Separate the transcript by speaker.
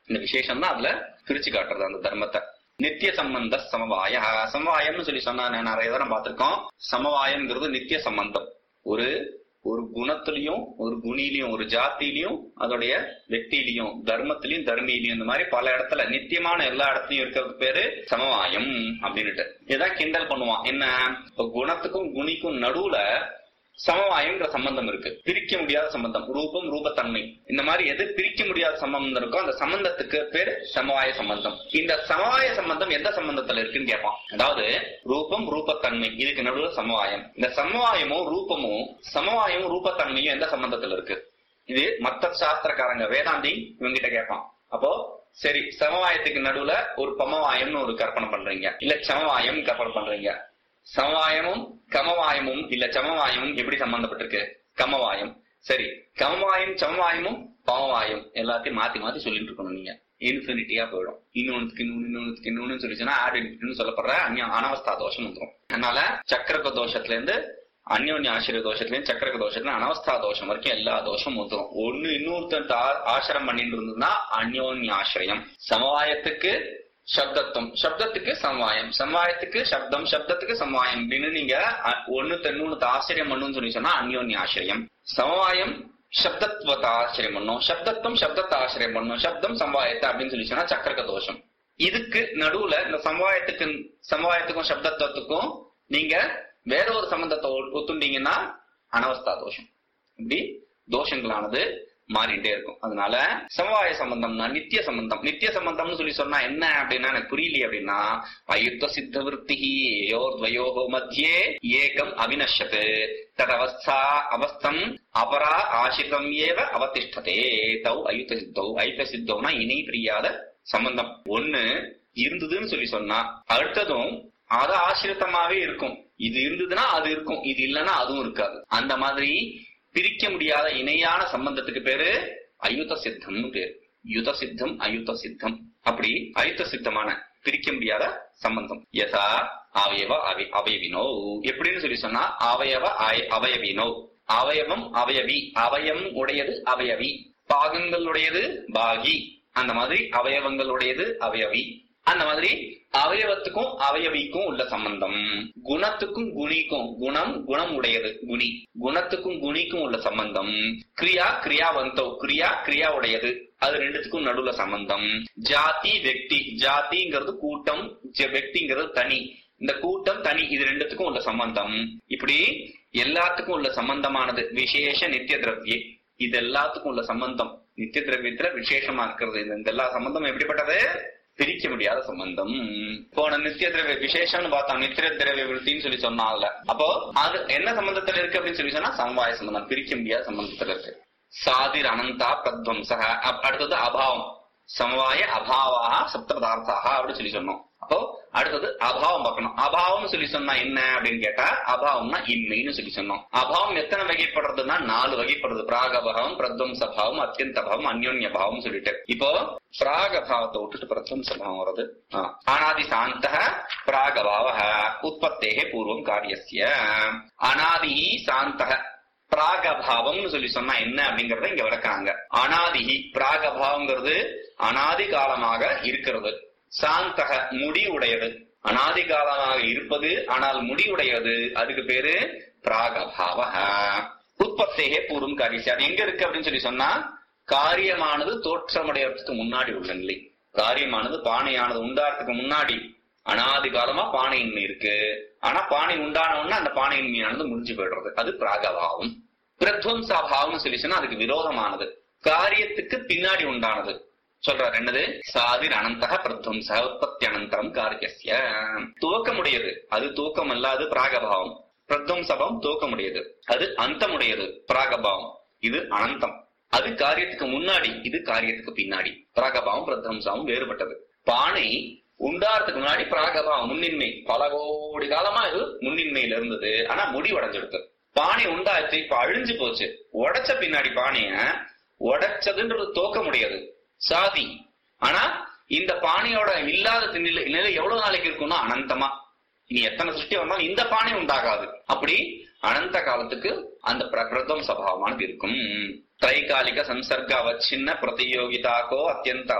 Speaker 1: இந்த விசேஷம் தான் அதுல பிரிச்சு காட்டுறது அந்த தர்மத்தை நித்திய சம்பந்த சமவாய சமவாயம்னு சொல்லி சொன்னா நான் நிறைய தடவை பார்த்திருக்கோம் சமவாயம்ங்கிறது நித்திய சம்பந்தம் ஒரு ஒரு குணத்திலையும் ஒரு குணிலையும் ஒரு ஜாத்திலையும் அதோடைய வெக்தியிலையும் தர்மத்திலையும் தர்மியிலையும் இந்த மாதிரி பல இடத்துல நித்தியமான எல்லா இடத்துலயும் இருக்கிறது பேரு சமவாயம் அப்படின்னுட்டு இதான் கிண்டல் பண்ணுவான் என்ன இப்ப குணத்துக்கும் குணிக்கும் நடுவுல சமவாயம்ங்கிற சம்பந்தம் இருக்கு பிரிக்க முடியாத சம்பந்தம் ரூபம் ரூபத்தன்மை இந்த மாதிரி எது பிரிக்க முடியாத சம்பந்தம் இருக்கோ அந்த சம்பந்தத்துக்கு பேரு சமவாய சம்பந்தம் இந்த சமவாய சம்பந்தம் எந்த சம்பந்தத்துல இருக்குன்னு கேட்பான் அதாவது ரூபம் ரூபத்தன்மை இதுக்கு நடுவுல சமவாயம் இந்த சமவாயமும் ரூபமும் சமவாயமும் ரூபத்தன்மையும் எந்த சம்பந்தத்துல இருக்கு இது மத்த சாஸ்திரக்காரங்க வேதாந்தி இவங்கிட்ட கேட்பான் அப்போ சரி சமவாயத்துக்கு நடுவுல ஒரு பமவாயம்னு ஒரு கற்பனை பண்றீங்க இல்ல சமவாயம் கற்பனை பண்றீங்க சமவாயமும் கமவாயமும் இல்ல சமவாயமும் எப்படி சம்பந்தப்பட்டிருக்கு கமவாயம் சரி கமவாயம் சமவாயமும் பமவாயம் எல்லாத்தையும் மாத்தி மாத்தி சொல்லிட்டு இருக்கணும் நீங்க இன்ஃபினிட்டியா போயிடும் இன்னொன்னுக்கு இன்னொன்னு இன்னொன்னுக்கு இன்னொன்னு சொல்லிச்சுன்னா ஆட் இன்ஃபினிட்னு சொல்லப்படுற அந்நிய அனவஸ்தா தோஷம் வந்துடும் அதனால சக்கரக தோஷத்துல இருந்து அந்யோன்ய ஆசிரிய தோஷத்துல இருந்து சக்கரக தோஷத்துல அனவஸ்தா தோஷம் வரைக்கும் எல்லா தோஷமும் வந்துடும் ஒண்ணு இன்னொருத்தன் ஆ- ஆசிரம் பண்ணிட்டு இருந்ததுன்னா அந்யோன்ய ஆசிரியம் சமவாயத்துக்கு சப்தத்துவம் சப்தத்துக்கு சமவாயம் சமவாயத்துக்கு சப்தம் சப்தத்துக்கு சமவாயம் அப்படின்னு நீங்க அ- ஒண்ணு தென்னூனு ஆசிரியம் பண்ணுன்னு சொல்லி சொன்னா அந்யோன்ய ஆசிரியம் சமவாயம் சப்தத்வத்தை ஆசிரியம் பண்ணும் சப்தத்துவம் சப்தத்தை ஆசிரியம் பண்ணும் சப்தம் சமவாயத்தை அப்படின்னு சொல்லி சொன்னா சக்கரக தோஷம் இதுக்கு நடுவுல இந்த சமவாயத்துக்கு சமவாயத்துக்கும் சப்தத்துவத்துக்கும் நீங்க வேற ஒரு சம்பந்தத்தை ஒ- ஒத்துண்டீங்கன்னா அனவஸ்தா தோஷம் இப்படி தோஷங்களானது மாறிட்டே இருக்கும் அதனால சமவாய சம்பந்தம்னா நித்திய சம்பந்தம் நித்திய சம்பந்தம்னு சொல்லி சொன்னா என்ன அப்படின்னா எனக்கு புரியலையே அப்படின்னா அயுத்த சித்த விற்பி யோர்வயோகோ மத்தியே ஏகம் அவினஷத்து ததவஸ்தா அவஸ்தம் அபரா ஆசிரிதம் ஏவ அவதிஷ்டதே தௌ அயுத்த சித்தௌ அயுத்த சித்தௌனா இணை பிரியாத சம்பந்தம் ஒண்ணு இருந்ததுன்னு சொல்லி சொன்னா அடுத்ததும் அது ஆசிரித்தமாவே இருக்கும் இது இருந்ததுன்னா அது இருக்கும் இது இல்லைன்னா அதுவும் இருக்காது அந்த மாதிரி பிரிக்க முடியாத இணையான சம்பந்தத்துக்கு பேரு அயுத சித்தம்னு பேரு யுத சித்தம் அயுத சித்தம் அப்படி அயுத்த சித்தமான பிரிக்க முடியாத சம்பந்தம் யதா அவயவ அவை- அவயவினோ எப்படின்னு சொல்லி சொன்னா அவயவ அய- அவயவினோ அவயவம் அவயவி அவயம் உடையது அவயவி பாகங்களுடையது பாகி அந்த மாதிரி அவயவங்களுடையது அவயவி அந்த மாதிரி அவயவத்துக்கும் அவயவிக்கும் உள்ள சம்பந்தம் குணத்துக்கும் குணிக்கும் குணம் குணம் உடையது குணி குணத்துக்கும் குணிக்கும் உள்ள சம்பந்தம் கிரியா கிரியாவந்தோ கிரியா கிரியா உடையது அது ரெண்டுத்துக்கும் நடுவுல சம்பந்தம் ஜாதி வெக்தி ஜாதிங்கிறது கூட்டம் ஜ- வெக்திங்கிறது தனி இந்த கூட்டம் தனி இது ரெண்டுத்துக்கும் உள்ள சம்பந்தம் இப்படி எல்லாத்துக்கும் உள்ள சம்பந்தமானது விசேஷ நித்திய திரவியே இது எல்லாத்துக்கும் உள்ள சம்பந்தம் நித்திய திரவியத்துல விசேஷமா இருக்கிறது இது இந்த எல்லா சம்பந்தமும் எப்படிப்பட்டது பிரிக்க முடியாத சம்பந்தம் போன நித்திய திரவிய விசேஷம்னு பார்த்தோம் நித்திய திரவிய விருத்தின்னு சொல்லி சொன்னாங்கல்ல அப்போ அது என்ன சம்பந்தத்துல இருக்கு அப்படின்னு சொல்லி சொன்னா சமவாய சம்பந்தம் பிரிக்க முடியாத சம்பந்தத்துல இருக்கு சாதிர் அனந்தா பிரத்வம்சக அப்- அடுத்தது அபாவம் சமவாய அபாவாக சப்த பதார்த்தாக அப்படின்னு சொல்லி சொன்னோம் அப்போ அடுத்தது அபாவம் பார்க்கணும் அபாவம்னு சொல்லி சொன்னா என்ன அப்படின்னு கேட்டா அபாவம்னா இன்மைன்னு சொல்லி சொன்னோம் அபாவம் எத்தனை வகைப்படுறதுன்னா நாலு வகைப்படுறது பிராகபாவம் பிரத்வம்சபாவம் அத்தியந்த பாவம் அந்யோன்ய பாவம் சொல்லிட்டு இப்போ பிராகபாவத்தை விட்டுட்டு பிரத்வம்சபாவம் வருது ஆ. அனாதி சாந்த பிராகபாவ உற்பத்தே பூர்வம் காரியஸ்ய அனாதி சாந்த பிராகபாவம்னு சொல்லி சொன்னா என்ன அப்படிங்கறத இங்க விளக்குறாங்க அனாதிகி பிராகபாவங்கிறது அனாதி காலமாக இருக்கிறது சாந்தக முடிவுடையது அனாதி காலமாக இருப்பது ஆனால் முடிவுடையது அதுக்கு பேரு பிராகபாவ உற்பத்தேகே பூர்வம் காரியம் அது எங்க இருக்கு அப்படின்னு சொல்லி சொன்னா காரியமானது தோற்றமடையறதுக்கு முன்னாடி உள்ள நிலை காரியமானது பானையானது உண்டாறதுக்கு முன்னாடி அனாதி காலமா பானையின்மை இருக்கு ஆனா பானை உண்டான உடனே அந்த பானையின்மையானது முடிஞ்சு போயிடுறது அது பிராகபாவம் பிரத்வம்சாபாவம்னு சொல்லிச்சுன்னா அதுக்கு விரோதமானது காரியத்துக்கு பின்னாடி உண்டானது சொல்றார் என்னது சாதிர் அனந்தக பிரத்வம்ச உற்பத்தி அனந்தரம் காரியஸ்ய துவக்கமுடையது அது துவக்கம் அல்லாது பிராகபாவம் பிரத்வம்சபாவம் துவக்கமுடையது அது அந்தமுடையது பிராகபாவம் இது அனந்தம் அது காரியத்துக்கு முன்னாடி இது காரியத்துக்கு பின்னாடி பிராகபாவம் பிரத்வம்சாவும் வேறுபட்டது பானை உண்டாறதுக்கு முன்னாடி பிராகபாவம் முன்னின்மை பல கோடி காலமா இது முன்னின்மையில இருந்தது ஆனா முடிவடைஞ்சிடுது பானை உண்டாச்சு இப்ப அழிஞ்சு போச்சு உடைச்ச பின்னாடி பானைய உடைச்சதுன்றது தோக்க முடியாது சாதி ஆனா இந்த பானையோட இல்லாத நிலை நிலை எவ்வளவு நாளைக்கு இருக்கும்னா அனந்தமா இனி எத்தனை சிருஷ்டி வந்தாலும் இந்த பானை உண்டாகாது அப்படி அனந்த காலத்துக்கு அந்த பிர- பிரதம் சபாவமானது இருக்கும் தைகாலிக சம்சர்க அவச்சின்ன பிரதியோகிதாக்கோ அத்தியந்த